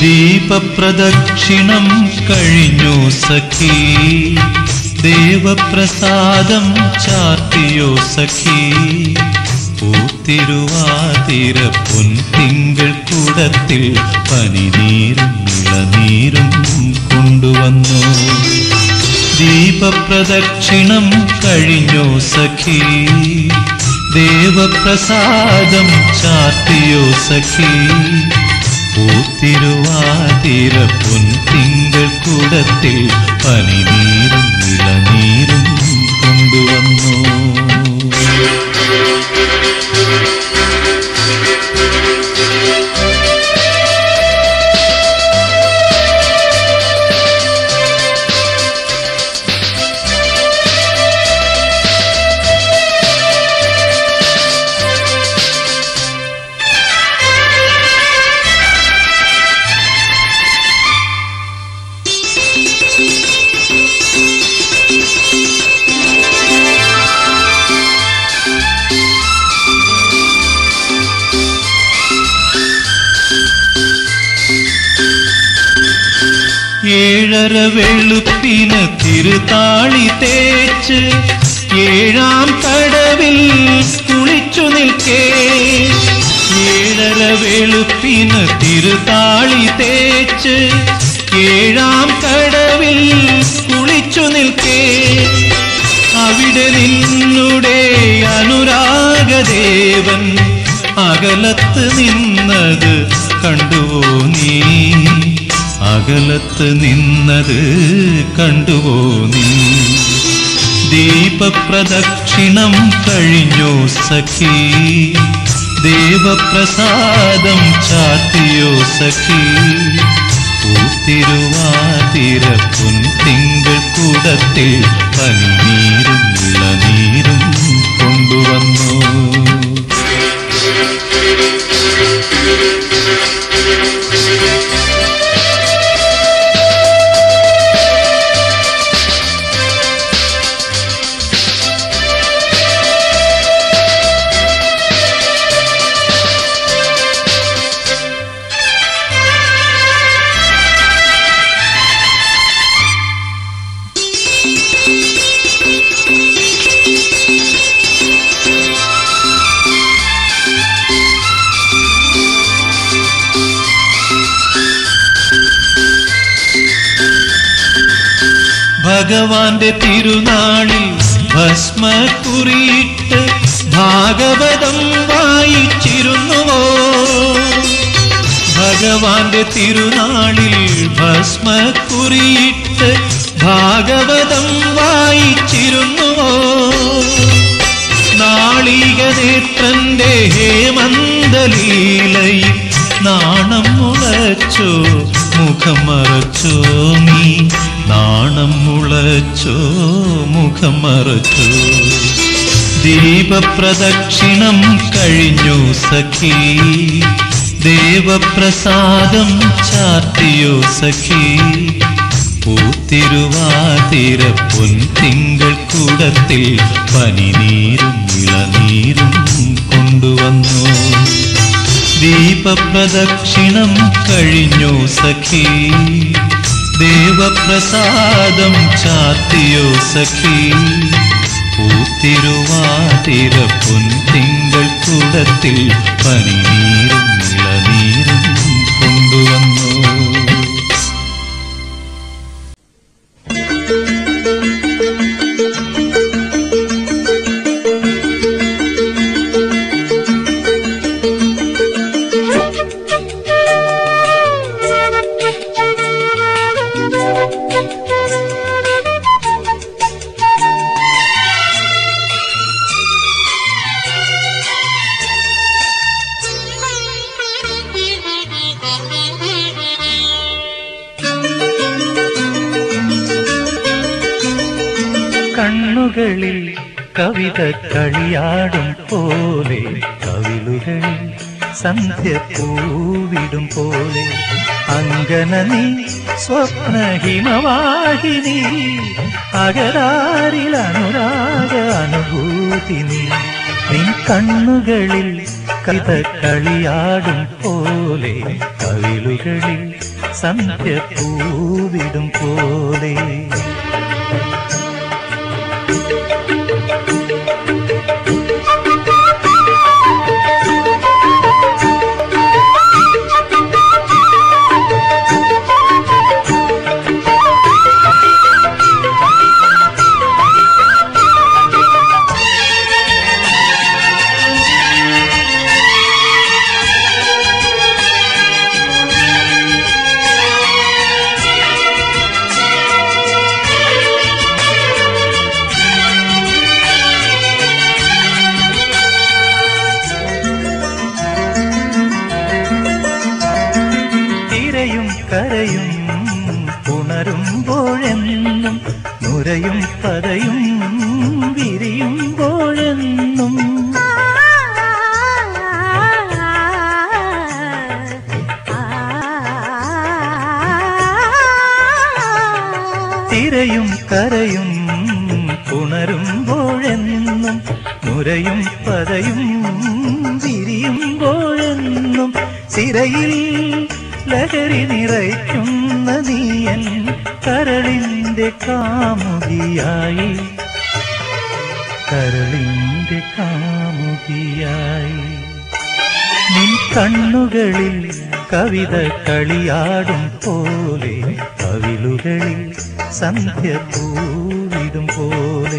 ദീപപ്രദക്ഷിണം കഴിഞ്ഞു സഖി ദേവപ്രസാദം ചാർത്തിയോ സഖി പൂത്തിരുവാതിര പൊൻതിങ്കൾ കൂടത്തിൽ പനിനീരും ഇളനീരും കൊണ്ടുവന്നു ദീപപ്രദക്ഷിണം കഴിഞ്ഞു സഖി ദേവപ്രസാദം ചാർത്തിയോ സഖി പൂത്തിരുവാതിര പൊൻതിങ്കൾ കൂടത്തിൽ പനിനീരും ഇളനീരും കൊണ്ടുവന്നു ഏഴര വെളുപ്പിന് തിരുതാളി തേച്ച് ഏഴാം കടവിൽ കുളിച്ചു നിൽക്കേ ഏഴര വെളുപ്പിന് തിരുതാളി തേച്ച് ഏഴാം കടവിൽ കുളിച്ചു നിൽക്കേ അവിടെ നിന്നുടെ അനുരാഗദേവൻ അകലത്ത് നിന്നത് കണ്ടുവോ നീ അകലത്ത് നിന്നത് കണ്ടുവോ നീ ദീപപ്രദക്ഷിണം കഴിഞ്ഞു സഖി ദേവപ്രസാദം ചാത്തിയോ സഖി പൂത്തിരുവാതിര പൊൻതിങ്കൾ കൂടത്തിൽ പനിനീരും ഇളനീരും കൊണ്ടുവന്നു ഭഗവാന്റെ തിരുനാളിൽ ഭസ്മക്കുറിയിട്ട് ഭാഗവതം വായിച്ചിരുന്നുവോ ഭഗവാന്റെ തിരുനാളിൽ ഭസ്മക്കുറിയിട്ട് ഭാഗവതം വായിച്ചിരുന്നുവോ നാളികനേത്രന്റെ ഹേമന്തലീലയിൽ നാണം മുളച്ചോ മുഖം മറച്ചോ നീ നാണം മുളച്ചോ മുഖം മറച്ചോ ദീപപ്രദക്ഷിണം കഴിഞ്ഞു സഖി ദേവപ്രസാദം ചാർത്തിയോ സഖി പൂത്തിരുവാതിര പൊൻതിങ്കൾ കൂടത്തിൽ പനിനീരും ഇളനീരും കൊണ്ടുവന്നു ദീപപ്രദക്ഷിണം കഴിഞ്ഞു സഖി ദേവപ്രസാദം ചാത്തിയോ സഖി പൂത്തിരുവാതിര പൊൻതിങ്കൾ കൂടത്തിൽ പനിനീരും ഇളനീരും കൊണ്ടുവന്നു കണ്ണുകളിൽ കവിത കളിയാടും പോലെ കവിളുകളിൽ സന്ധ്യ പൂവിടും പോലെ അങ്കന നീ സ്വപ്നഹിമവാഹിനി അകരാരിൽ അനുരാഗ അനുഭൂതി നീ നിൻ കണ്ണുകളിൽ കവിത കളിയാടും പോലെ കവിളുകളിൽ സന്ധ്യ പൂവിടും പോലെ തിരയും കരയും ഉണരുമ്പോഴെന്നും നുരയും പതയും വിരിയുമ്പോഴെന്നും തിരയും കരയും ഉണരുമ്പോഴെന്നും നുരയും പതയും വിരിയുമ്പോഴെന്നും സിരയിൽ ലഹരി നിറയ്ക്കുന്ന നീയൻ കരളിന്റെ കാമുകിയായി കരളിന്റെ കാമുകിയായി നിൻ കണ്ണുകളിൽ കവിത കളിയാടും പോലെ കവിളുകളിൽ സന്ധ്യ പൂവിടും പോലെ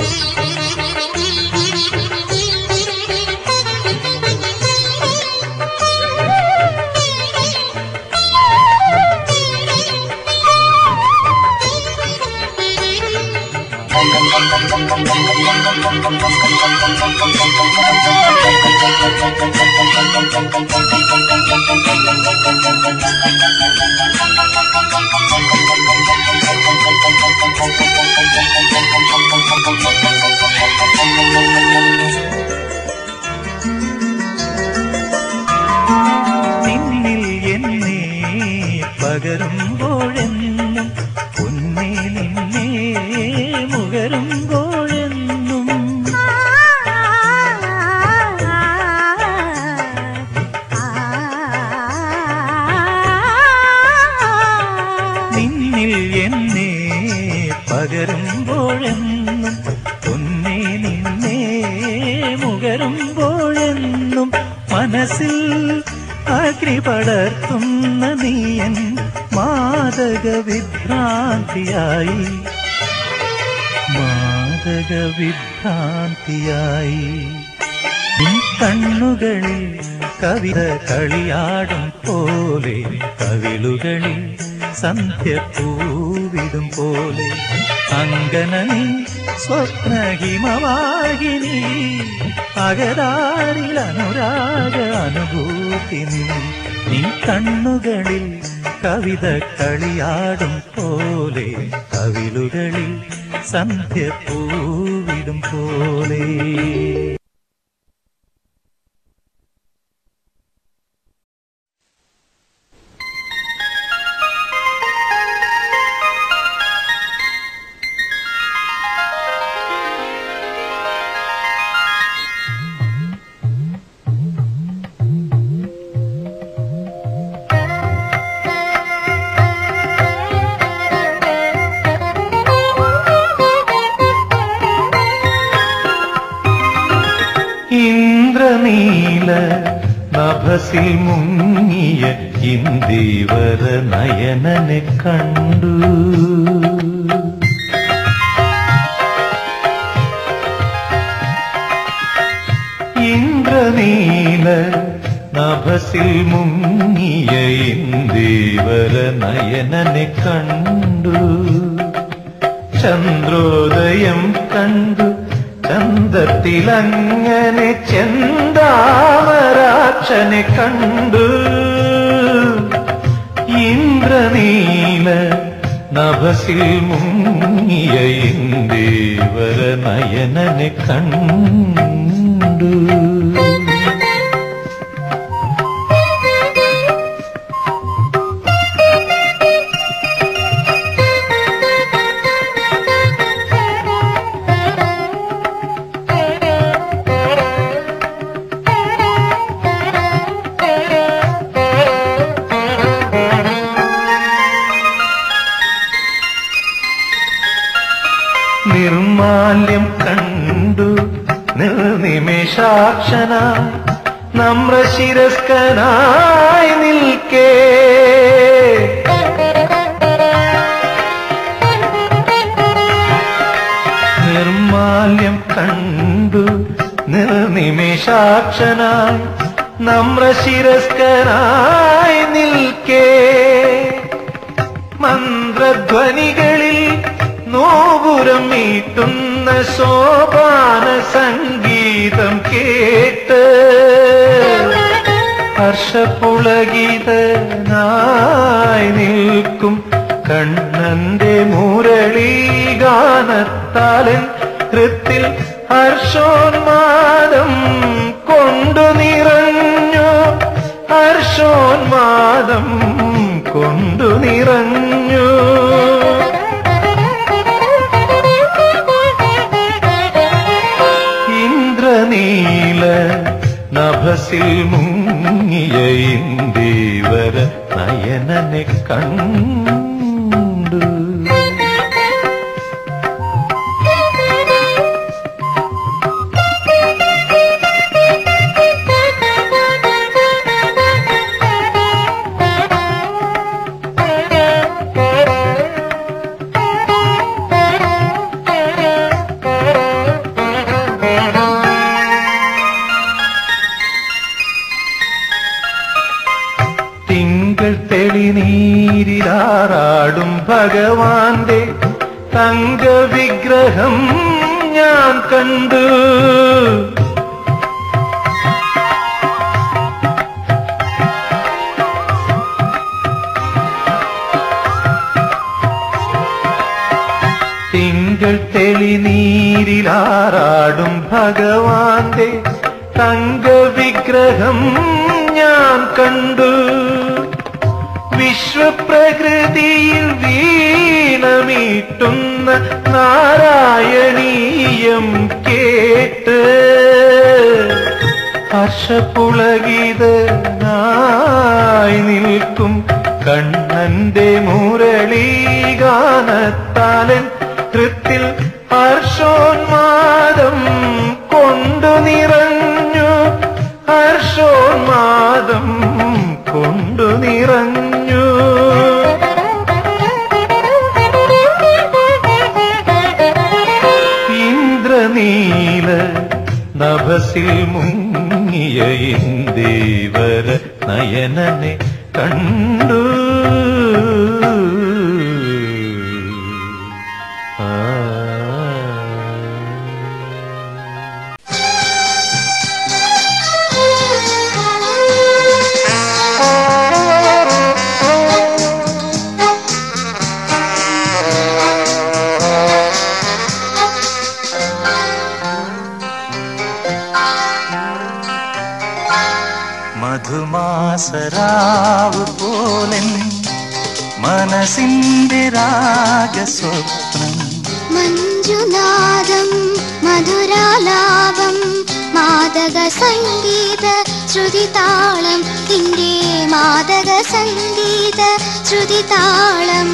നിന്നിൽ എന്നെ പകരുമ്പോഴെന്നും പൊന്നെ നിന്നെ മുകരുമ്പോഴെന്നും നിന്നിൽ എന്നെ പകരുമ്പോഴെന്നും പൊന്നെ നിന്നെ മുകരുമ്പോഴെന്നും മനസ്സിൽ അഗ്നി പടർത്തുന്ന നീയൻ മാതക വിഭ്രാന്തിയായി മാതക വിഭ്രാന്തിയായി നിൻ കണ്ണുകളിൽ കവിത കളിയാടും പോലെ കവിളുകളിൽ സന്ധ്യ പൂവിടും പോലെ അങ്കന നീ സ്വപ്നഹിമവാഹിനി അകതാരിൽ അനുരാഗ അനുഭൂതി നീ നീ കണ്ണുകളിൽ കവിത കളിയാടും പോലെ കവിളുകളിൽ സന്ധ്യ പൂവിടും പോലെ ഇന്ദ്രനീല നഭസിൽ മുങ്ങിയ ഇന്ദീവര നയനനെ കണ്ടു ഇന്ദ്രനീല നഭസിൽ മുങ്ങിയ ഇന്ദീവര നയനനെ കണ്ടു ചന്ദ്രോദയം കണ്ടു ചന്തത്തിലങ്ങനെ ചെന്താമരാക്ഷനെ കണ്ടു ഇന്ദ്രനീല നഭസിൽ മുങ്ങിയ ഇന്ദേവര നയനനെ കണ്ടു കണ്ടു നിർനിമേഷാക്ഷനായി നമ്രശിരസ്കനായി നിൽക്കേ നിർമാല്യം കണ്ടു നിർനിമേഷാക്ഷനായി നമ്രശിരസ്കനായി നിൽക്കേ മന്ത്രധ്വനികളിൽ നോപുരം മീട്ടുന്ന സോപാന സംഗീതം കേട്ട് ഹർഷപുളകിതനായി നിൽക്കും കണ്ണന്റെ മുരളീ ഗാനത്താലൻ ഹൃത്തിൽ ഹർഷോന്മാദം കൊണ്ടു നിറഞ്ഞു ഹർഷോന്മാദം കൊണ്ടു നിറഞ്ഞു ഇന്ദ്രനീല നഭസിൽ മുങ്ങിയ ഇന്ദീവര നയനനെ കണ്ടു തിങ്കൾ തെളിനീരിലാറാടും ഭഗവാന്റെ തങ്ക വിഗ്രഹം ഞാൻ കണ്ടു തിങ്കൾ തെളിനീരിലാറാടും ഭഗവാന്റെ തങ്ക വിഗ്രഹം ഞാൻ കണ്ടു വിശ്വപ്രകൃതിയിൽ വീണമീട്ടുന്ന നാരായണീയം കേട്ട് ഹർഷപുളകിതനായി നിൽക്കും കണ്ണന്റെ മുരളീ ഗാനത്താലൻ കൃത്തിൽ ഹർഷോന്മാദം കൊണ്ടു നിറഞ്ഞു ഹർഷോന്മാദം കൊണ്ടു നിറഞ്ഞു ഇന്ദ്രനീല നഭസിൽ മുങ്ങിയ ഇന്ദേവര നയനനെ കണ്ടു ആ മധുമാസരാവ് പോലൻ മനസ്സിന്റെ രാഗസ്വപ്നം മഞ്ജുനാദം മധുരാലാപം മാദക സംഗീത ശ്രുതിതാളം നിന്റെ മാദക സംഗീത ശ്രുതിതാളം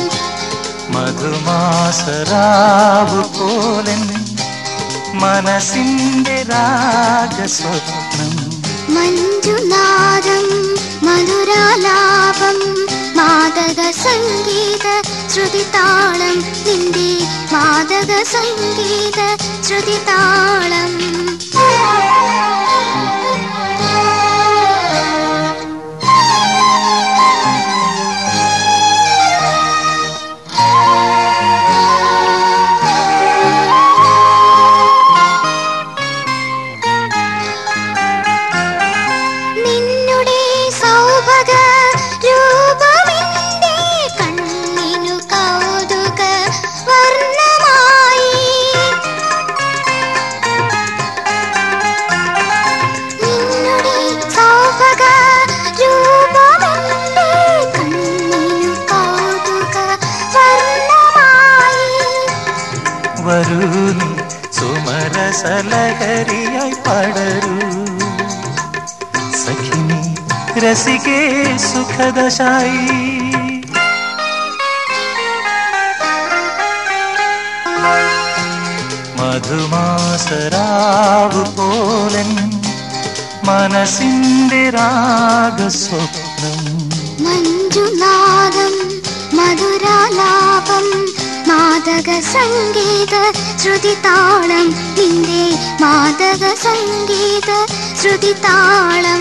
മധുമാസരാവ് പോലൻ മനസ്സിന്റെ രാഗസ്വപ്നം മഞ്ജുനാദം മധുരാലാപം മാദക സംഗീത ശ്രുതിതാളം നിന്റെ മാദക സംഗീത ശ്രുതിതാളം നിന്നുടെ സൗഭഗ രൂപമെന്റെ കണ്ണിനു കൗതുക വർണ്ണമായി നിന്നുടെ സൗഭഗ രൂപമെന്റെ കണ്ണിനു കൗതുക വർണ്ണമായി വരൂ നീ സുമരസലഹരിയായി പടരൂ സഖിനി രസികേ സുഖദശായി മധുമാസരാവു പോലൻ മനസ്സിന്റെ രാഗസ്വപ്നം മഞ്ജുനാദം മധുരാലാപം മാദക സംഗീത ശ്രുതിതാളം നിന്റെ മാദക സംഗീത ശ്രുതിതാളം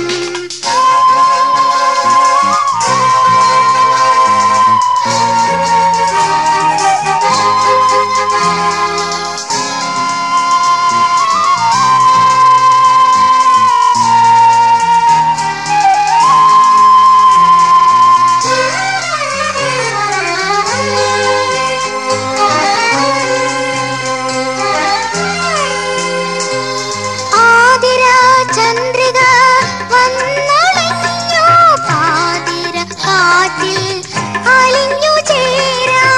ആതിര ചന്ദ്രിക വന്നണഞ്ഞു പാതിര കാറ്റിൽ അലിഞ്ഞു ചേരാ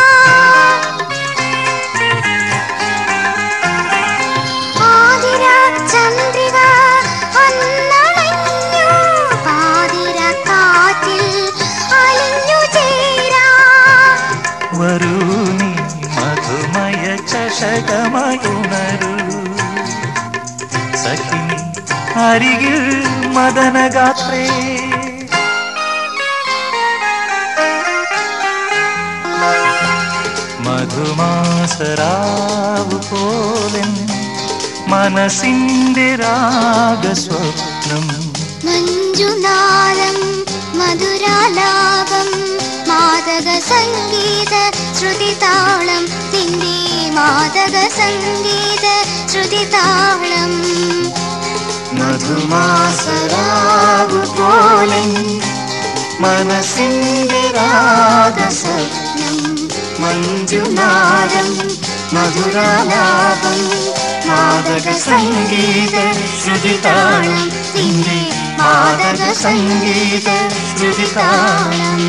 ആതിര ചന്ദ്രിക വന്നണഞ്ഞു പാതിര കാറ്റിൽ അലിഞ്ഞു ചേരാ വരൂ നീ മധുമയ ചഷകമയുണരൂ സഖിനി അരികിൽ മദനഗാത്രേ മധുമാസരാവ് പോലൻ മനസ്സിന്റെ രാഗസ്വപ്നം മഞ്ജുനാദം മധുരാലാപം മാദക സംഗീത ശ്രുതിതാളം നിന്റെ മാദക സംഗീത ശ്രുതിതാളം മധുമാസരാവ് പോലൻ മനസ്സിന്റെ രാഗസ്വപ്നം മഞ്ജുനാദം മധുരാലാപം മാദക സംഗീത ശ്രുതിതാളം നിന്റെ മാദക സംഗീത ശ്രുതിതാളം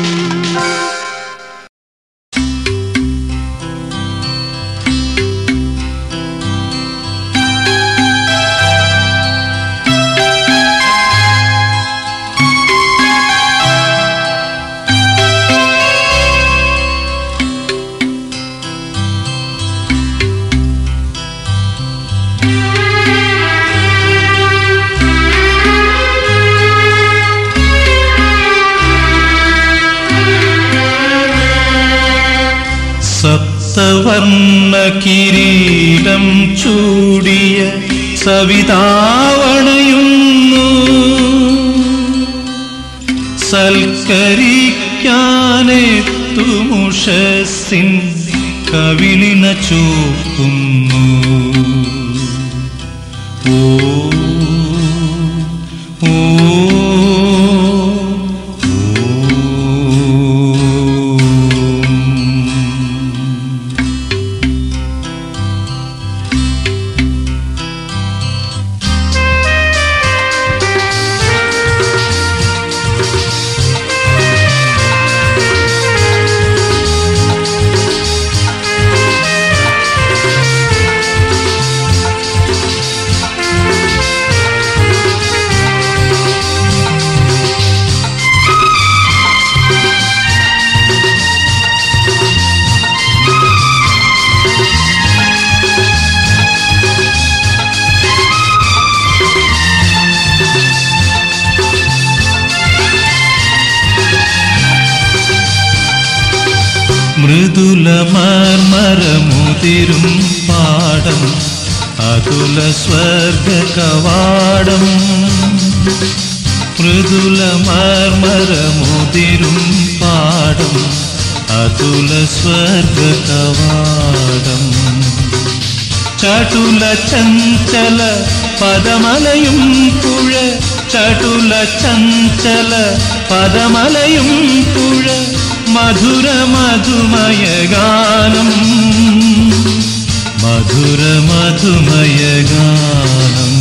സപ്തവർണ്ണ കിരീടം ചൂടിയ സവിതാവണയുന്നു സൽക്കരിക്കാനെത്തുമുഷസിൻ കവിളിന ചൂക്കുന്നു ഓ ഓ ഓ മൃദുല മർമരമുതിരും പാടം അതുല സ്വർഗ കവാടം മൃദുല മർമരമുതിരും പാടം അതുല സ്വർഗ കവാടം ചടുല ചഞ്ചല പദമലയും പുഴ ചടുല ചഞ്ചല പദമലയും പുഴ മധുര മധുമയ ഗാനം മധുര മധുമയ ഗാനം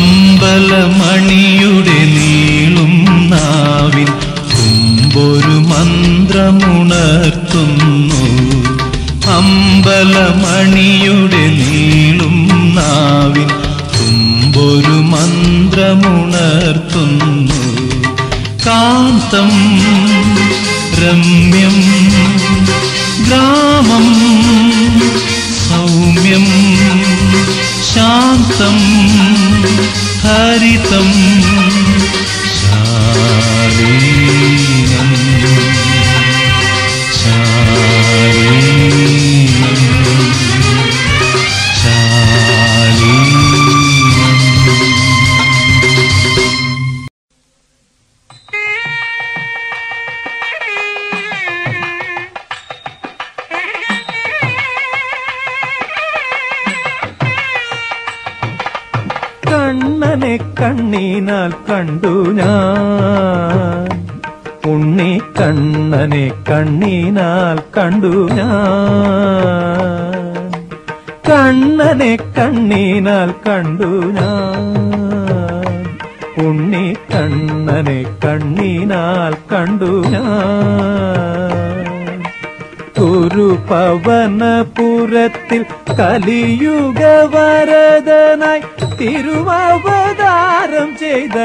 അമ്പലമണിയുടെ നീളും നാവിൻ തുമ്പൊരു മന്ത്രമുണർത്തുന്നു അമ്പലമണിയുടെ നീളും നാവിൻ തുമ്പൊരു മന്ത്രമുണർത്തുന്നു കാന്തം രമ്യം ഗ്രാമം സൗമ്യം ശാന്തം ഹരിതം ശാലീനം ശാലീനം ശാലീനം കണ്ണനെ കണ്ണീനാൽ കണ്ടു ഞാൻ ഉണ്ണി കണ്ണനെ കണ്ണീനാൽ കണ്ടു ഞാൻ കണ്ണനെ കണ്ണീനാൽ കണ്ടു ഞാൻ ഉണ്ണി കണ്ണനെ കണ്ണീനാൽ കണ്ടു ഞാൻ ഒരു പവനപുരത്തിൽ കലിയുഗ വരദനായി തിരുവവതാരം ചെയ്ത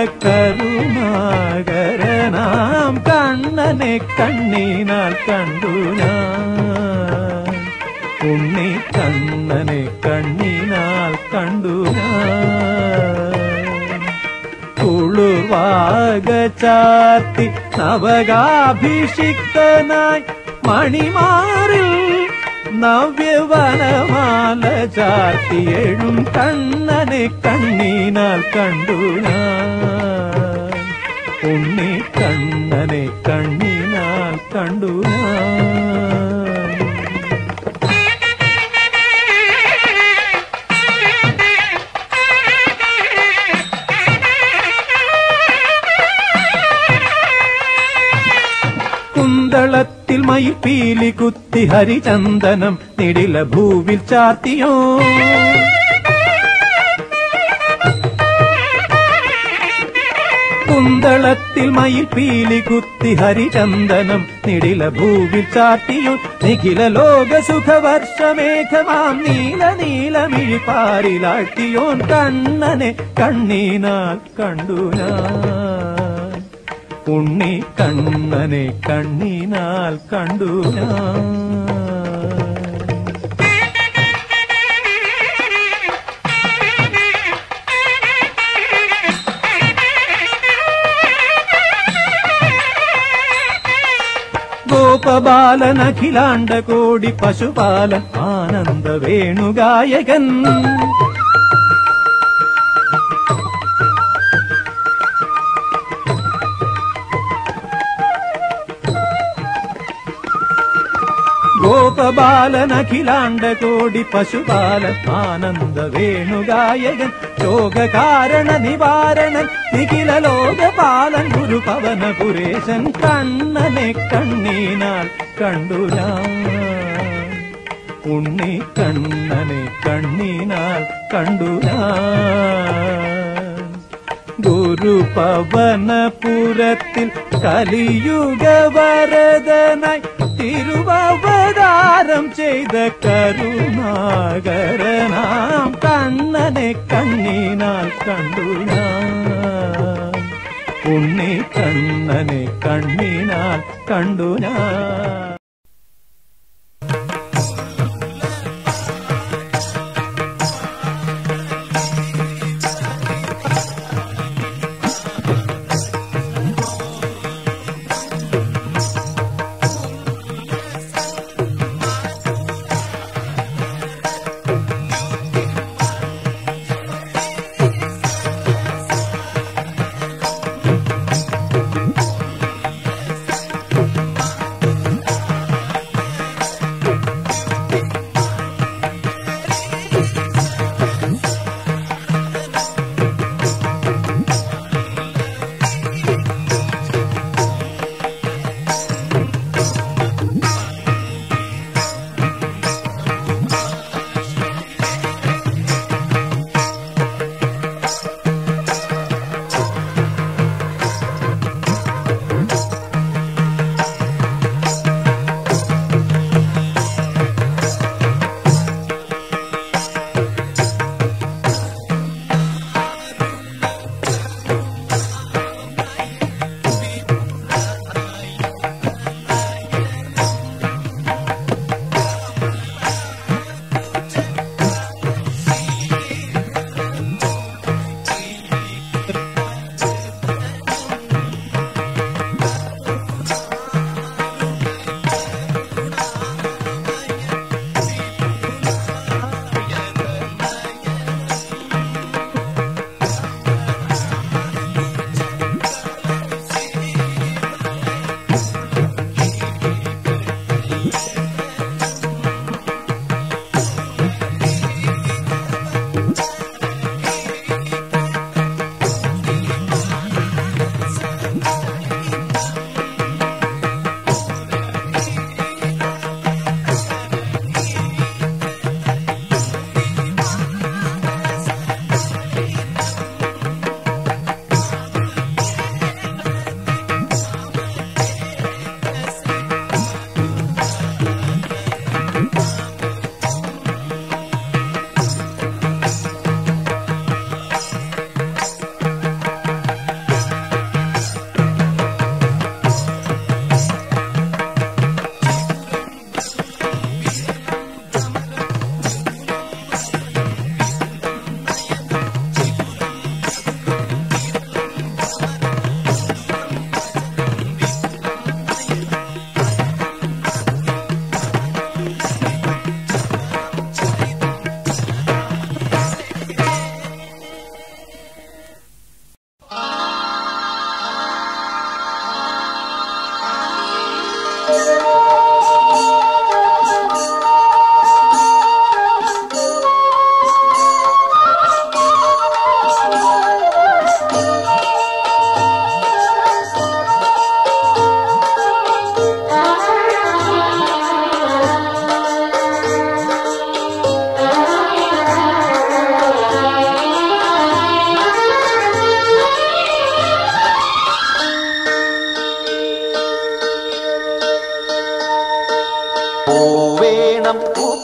കരുണാകരനാം കണ്ണനെ കണ്ണീനാൽ കണ്ടു ഞാൻ ഉണ്ണി കണ്ണനെ കണ്ണീനാൽ കണ്ടു ഞാൻ കുളുവാക ചാർത്തി നവകാഭിഷിക്തനായി മണിമാറിൽ നവ്യവനമാല ചാർത്തി എഴും കണ്ണനെ കണ്ണീനാൽ കണ്ടു ഞാൻ ഉണ്ണി കണ്ണനെ കണ്ണീനാൽ കണ്ടു ഞാൻ കുന്തളത്തിൽ മയിൽപീലി കുത്തി ഹരിചന്ദനം നിടില ഭൂവിൽ ചാർത്തിയോ കുന്തളത്തിൽ മയിൽപീലി കുത്തി ഹരിചന്ദനം നിടില ഭൂവിൽ ചാർത്തിയോ നിഖില ലോക സുഖവർഷമേഘമാം നീല നീലമിഴിപ്പാരിലാട്ടിയോൻ കണ്ണനെ കണ്ണീനാൽ കണ്ടു ഞാൻ ഉണ്ണി കണ്ണനെ കണ്ണീനാൽ കണ്ടു ഞാൻ ഗോപബാലൻ അഖിലാണ്ട കോടി പശുപാലൻ ആനന്ദ വേണുഗായകൻ ഗോപബാലൻ അഖിലാണ്ട കോടി പശുപാലൻ ആനന്ദ വേണുഗായകൻ ശോകകാരണ നിവാരണൻ നിഖില ലോകപാലൻ ഗുരു പവനപുരേശൻ കണ്ണനെ കണ്ണീനാൽ കണ്ടു ഞാൻ ഉണ്ണി കണ്ണനെ കണ്ണീനാൽ കണ്ടു ഞാൻ ഗുരുപവനപുരത്തിൽ കലിയുഗ വരദനായി തിരുവവതാരം ചെയ്ത കരുണാകരനാം കണ്ണനെ കണ്ണീനാൽ കണ്ടു ഞാൻ ഉണ്ണി കണ്ണനെ കണ്ണീനാൽ കണ്ടു ഞാൻ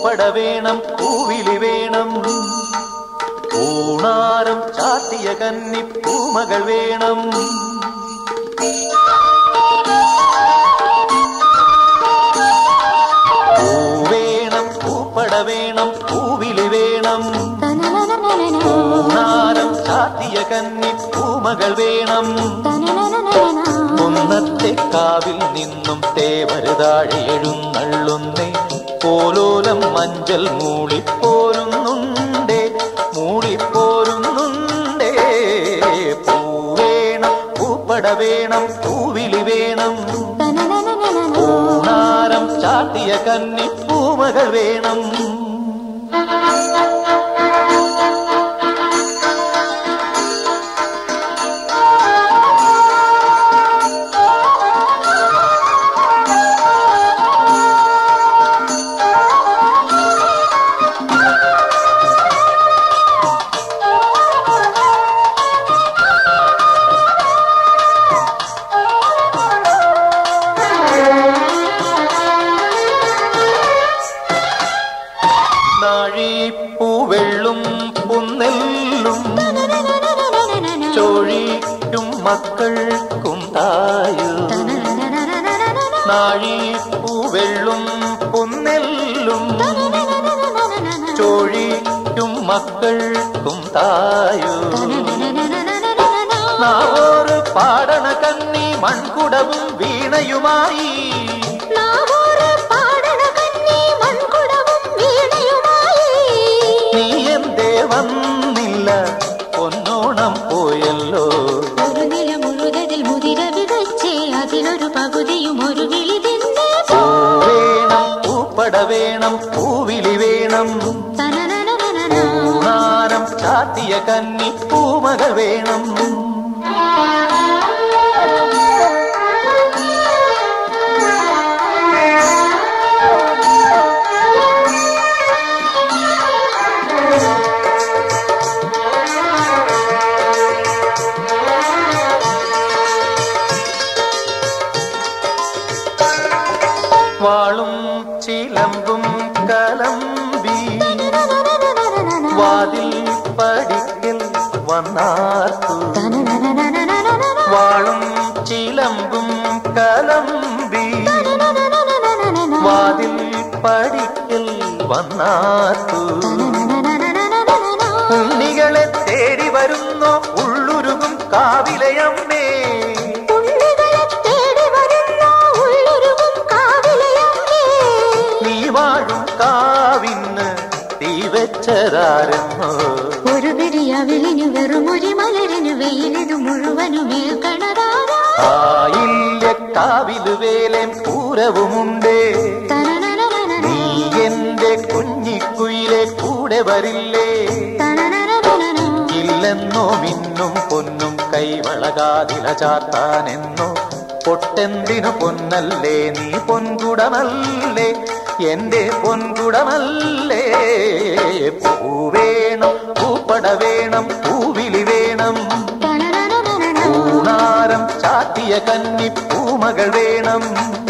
പൂപ്പട വേണം പൂവിലി വേണം ഊണാരം ചാത്തിയ കന്നി പൂമകൾ വേണം പൂവേണം പൂപ്പട വേണം പൂവിലി വേണം ഊണാരം ചാത്തിയ കന്നി പൂമകൾ വേണം കുന്നത്തെ കാവിൽ നിന്നും തേവരുതാഴെ എഴുന്നള്ളുന്നേ പോലോലം മഞ്ചൽ മൂളിപ്പോരുന്നുണ്ടേ മൂളിപ്പോരുന്നുണ്ടേ പൂവേണം പൂപ്പട വേണം പൂവിളി വേണം ഊണാരം ചാട്ടിയ കന്നി പൂമകൾ വേണം നാഴിപ്പൂവെള്ളും പുന്നെല്ലും ചോഴിക്കും മക്കൾക്കും തായു നാഴിപ്പൂവെള്ളും പുന്നെല്ലും ചോഴിക്കും മക്കൾക്കും തായു നാവോറ് പാടണ കന്നി മൺകുടവും വീണയുമായി നീ എന്തേ വന്നില്ല പൊന്നോണം പോയല്ലോ ഒരു നില മുഴുകതിൽ മുതിര വിതച്ചേ അതിലൊരു പകുതിയും ഒരു കിളി തിന്നേ വേണം പൂപ്പട വേണം പൂവിളി വേണം ഊണാനം ചാത്തിയ കന്നി പൂമക വേണം വാളും ചിലമ്പും കലമ്പി വാതിൽ പടിക്കൽ വന്നാർത്തു വാളും ചിലമ്പും കലമ്പി വാതിൽ പടിക്കൽ വന്നാർത്തു ഉണ്ണികളെ തേടി വരുന്നോ ഉള്ളുരുകും കാവിലയമ്മേ നീ വാഴും കാവിന്ന് തീ വെച്ചതാരെന്നോ ഒരു പിടിയവിലിനു വെറും ഒരു മലരിനു വെയിലിനു മുഴുവനും ഏൽക്കണതാരാ ആയില്ല കാവില് വേലേം പൂരവുമുണ്ടേ നീ എന്റെ കുഞ്ഞിക്കുയിലെ കൂടെ വരില്ലേ ഇല്ലെന്നോ മിന്നും പൊന്നും കൈവളകാതില ചാത്താനെന്നോ പൊട്ടെന്തിനു പൊന്നല്ലേ നീ പൊൻകുടമല്ലേ എന്റെ പൊൻകുടമല്ലേ പൂവേണം പൂപ്പട വേണം പൂവിളി വേണം ഊണാരം ചാത്തിയ കന്നി പൂമകൾ വേണം